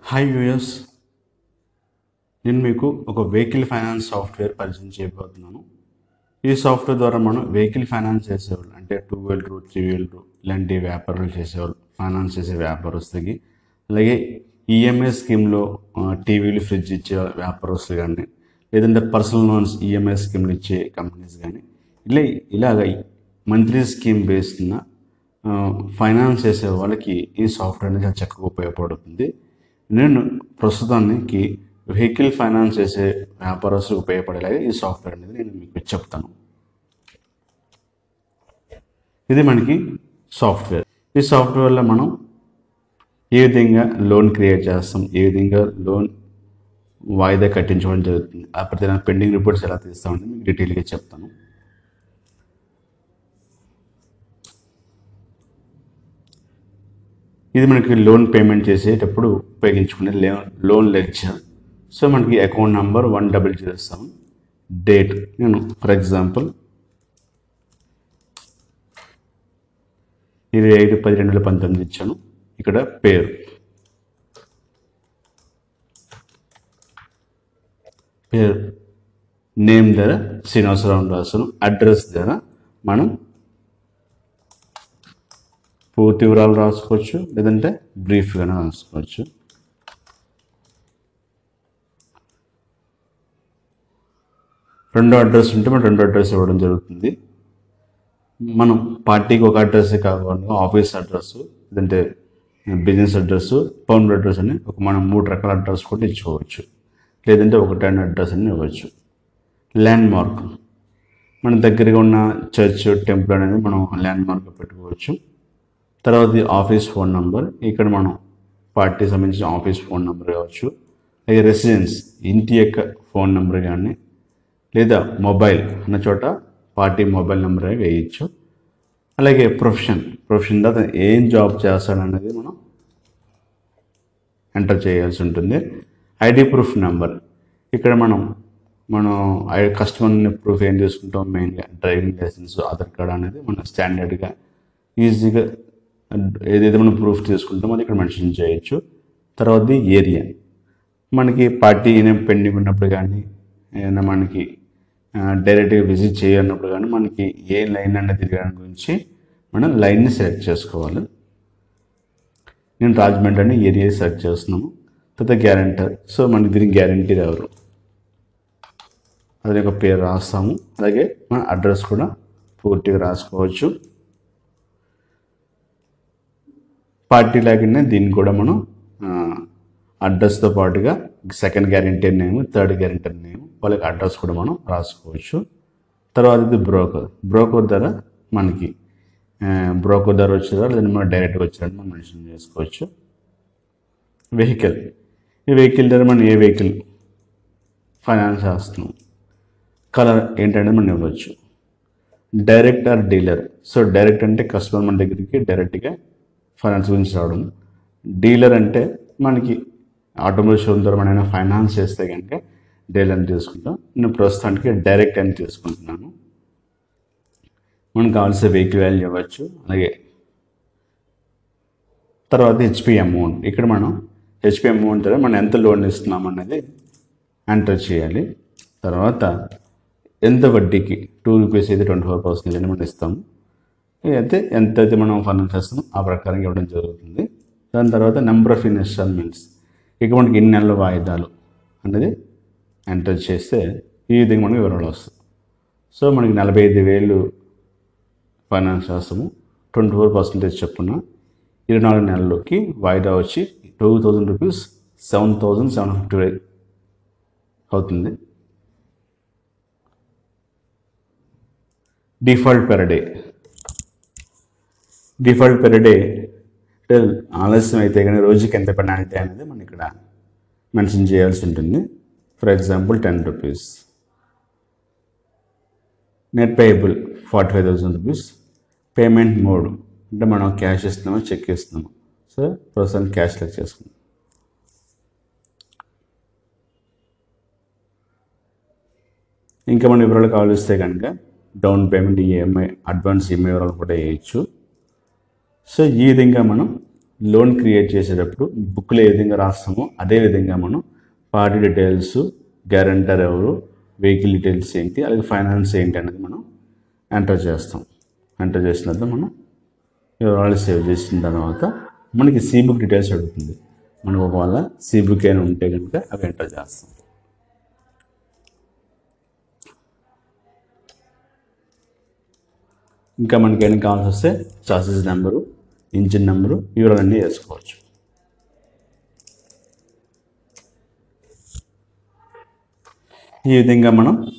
hi viewers నేను మీకు ఒక వెహికల్ ఫైనాన్స్ సాఫ్ట్వేర్ పరిచయం చేయబోతున్నాను ఈ సాఫ్ట్వేర్ ద్వారా మనం వెహికల్ ఫైనాన్స్ చేసేవాళ్ళు అంటే టూ వీలర్ త్రీ వీలర్ ఇలాంటి వ్యాపారాలు చేసేవాళ్ళు ఫైనాన్స్ చేసే వ్యాపారస్తులకి అలాగే ఈఎంఐ స్కీమ్లో టీవీలు ఫ్రిడ్జ్ ఇచ్చే వ్యాపారస్తులు కానీ లేదంటే పర్సనల్ లోన్స్ ఈఎంఐ స్కీమ్లు ఇచ్చే కంపెనీస్ కానీ ఇలా ఇలాగ మంత్లీ స్కీమ్ బేస్డ్ ఉన్న ఫైనాన్స్ చేసే వాళ్ళకి ఈ సాఫ్ట్వేర్ అనేది చాలా చక్కగా ఉపయోగపడుతుంది నేను ప్రస్తుతానికి వెహికల్ ఫైనాన్స్ చేసే వ్యాపారస్తులకు ఉపయోగపడేలాగా ఈ సాఫ్ట్వేర్ అనేది నేను మీకు చెప్తాను ఇది మనకి సాఫ్ట్వేర్ ఈ సాఫ్ట్వేర్లో మనం ఏ విధంగా లోన్ క్రియేట్ చేస్తాం ఏ విధంగా లోన్ వాయిదా కట్టించుకోవడం జరుగుతుంది ఆ ప్రతి పెండింగ్ రిపోర్ట్స్ ఎలా తీస్తామని మీకు డీటెయిల్గా చెప్తాను ఇది మనకి లోన్ పేమెంట్ చేసేటప్పుడు ఉపయోగించుకునే లోన్ లెడ్జర్ సో మనకి account number one double zero seven date నేను ఫర్ ఎగ్జాంపుల్ ఇరవై ఐదు పది రెండు వేల పంతొమ్మిది ఇచ్చాను ఇక్కడ పేరు పేరు నేమ్ ధర శ్రీనివాసరావు రాసును అడ్రస్ ధర మనం పూర్తి వివరాలు రాసుకోవచ్చు లేదంటే బ్రీఫ్గానే రాసుకోవచ్చు రెండో అడ్రస్ ఉంటే మనం రెండో అడ్రస్ ఇవ్వడం జరుగుతుంది మనం పార్టీకి ఒక అడ్రస్ కాకుండా ఆఫీస్ అడ్రస్ లేదంటే బిజినెస్ అడ్రస్ పర్మనెంట్ అడ్రస్ అని ఒక మనం మూడు రకాల అడ్రస్ కూడా ఇచ్చుకోవచ్చు లేదంటే ఒకటే అడ్రస్ అని ఇవ్వచ్చు ల్యాండ్ మార్క్ మన దగ్గరగా ఉన్న చర్చ్ టెంపుల్ అనేది మనం ల్యాండ్ మార్క్ పెట్టుకోవచ్చు తర్వాత ఆఫీస్ ఫోన్ నంబర్ ఇక్కడ మనం పార్టీ సంబంధించిన ఆఫీస్ ఫోన్ నెంబర్ కావచ్చు అలాగే రెసిడెన్స్ ఇంటి యొక్క ఫోన్ నెంబర్ కానీ లేదా మొబైల్ అన్న చోట పార్టీ మొబైల్ నెంబర్ వేయచ్చు అలాగే ప్రొఫెషన్ ప్రొఫెషన్ తర్వాత ఏం జాబ్ చేస్తాడనేది మనం ఎంటర్ చేయాల్సి ఉంటుంది ఐడి ప్రూఫ్ నెంబర్ ఇక్కడ మనం మనం కస్టమర్ ప్రూఫ్ ఏం చేసుకుంటాం మెయిన్గా డ్రైవింగ్ లైసెన్స్ ఆధార్ కార్డ్ అనేది మనం స్టాండర్డ్గా ఈజీగా ఏదైతే మనం ప్రూఫ్ తీసుకుంటామో అది ఇక్కడ మెన్షన్ చేయొచ్చు తర్వాతది ఏరియా మనకి పార్టీ ఏమైనా పెండింగ్ ఉన్నప్పుడు కానీ ఏదైనా మనకి డైరెక్ట్గా విజిట్ చేయన్నప్పుడు కానీ మనకి ఏ లైన్ అనేది తిరగడం గురించి మనం లైన్ని సెలెక్ట్ చేసుకోవాలి నేను రాజమండ్రి అని ఏరియా సెలెక్ట్ చేస్తున్నాము తర్వాత గ్యారంటర్ సో మనకి దీనికి గ్యారంటీర్ ఎవరు అదే ఒక పేరు రాస్తాము అలాగే మన అడ్రస్ కూడా పూర్తిగా రాసుకోవచ్చు పార్టీ లాగానే దీన్ని కూడా మనం అడ్రస్తో పాటుగా second guarantee name third guarantee name వాళ్ళకి అడ్రస్ కూడా మనం రాసుకోవచ్చు తర్వాత ఇది బ్రోకర్ బ్రోకర్ ధర మనకి బ్రోకర్ ధర వచ్చేదా లేదంటే మనం డైరెక్ట్గా వచ్చేదని మనం మెన్షన్ చేసుకోవచ్చు వెహికల్ ఈ వెహికల్ ధర మనం ఏ వెహికల్ ఫైనాన్స్ చేస్తున్నాం కలర్ ఏంటంటే మనం ఇవ్వచ్చు direct or dealer so direct అంటే కస్టమర్ మన దగ్గరికి డైరెక్ట్గా ఫైనాన్స్ గురించి రావడం డీలర్ అంటే మనకి ఆటోమొబైల్ షోరూమ్ ద్వారా మనం ఫైనాన్స్ చేస్తే కనుక డీలర్ అని తీసుకుంటాం నేను ప్రస్తుతానికి డైరెక్ట్ అని తీసుకుంటున్నాను మనకు కావాల్సిన వెహికల్ వాల్యూ ఇవ్వచ్చు అలాగే తర్వాత హెచ్పి అమౌంట్ ఇక్కడ మనం హెచ్పి అమౌంట్ ద్వారా మనం ఎంత లోన్ ఇస్తున్నాం అనేది ఎంటర్ చేయాలి తర్వాత ఎంత వడ్డీకి టూ రూపీస్ అయితే ట్వంటీ ఫోర్ పర్సెంట్ అని మనం ఇస్తాము అయితే ఎంత అయితే మనం ఫైనాన్స్ చేస్తామో ఆ ప్రకారం ఇవ్వడం జరుగుతుంది దాని తర్వాత నెంబర్ ఆఫ్ ఇన్స్టాల్మెంట్స్ ఇక మనకి ఎన్ని నెలల వాయిదాలు అనేది ఎంటర్ చేస్తే ఈ విధంగా మనకి వివరాలు వస్తాయి సో మనకి నలభై ఐదు వేలు ఫైనాన్స్ చేస్తాము ట్వంటీ ఫోర్ పర్సెంటేజ్ చెప్పున ఇరవై నాలుగు నెలలకి వాయిదా వచ్చి two thousand rupees seven thousand seven fifty అవుతుంది default per day default per day ఆలస్యం అయితే కానీ రోజుకి ఎంత పెనాల్టీ అనేది మనం ఇక్కడ మెన్షన్ చేయాల్సి ఉంటుంది for example ten rupees net payable forty five thousand rupees payment mode అంటే మనం క్యాష్ ఇస్తున్నామో చెక్ ఇస్తున్నాము సో ప్రస్తుతానికి క్యాష్ లెక్ చేసుకుందాం ఇంకా మన వివరాలు కావాలిస్తే కనుక down payment EMI advance EMI వివరాలు కూడా వేయచ్చు సో ఈ విధంగా మనం లోన్ క్రియేట్ చేసేటప్పుడు బుక్లో ఏ విధంగా రాస్తామో అదే విధంగా మనం పార్టీ డీటెయిల్స్ గ్యారంటర్ ఎవరు వెహికల్ డీటెయిల్స్ ఏంటి అలాగే ఫైనాన్స్ ఏంటి అనేది మనం ఎంటర్ చేస్తాం ఎంటర్ చేసిన తర్వాత మనం వివరాలు సేవ్ చేసిన తర్వాత మనకి సి బుక్ డీటెయిల్స్ అడుగుతుంది మనకు ఒకవేళ సి బుక్ అయినా ఉంటే కనుక అవి ఎంటర్ చేస్తాం ఇంకా మనకి ఏమైనా కావాల్సి వస్తే చాసెస్ నెంబరు ఇంజిన్ నెంబరు వివరాలన్నీ వేసుకోవచ్చు ఈ విధంగా మనం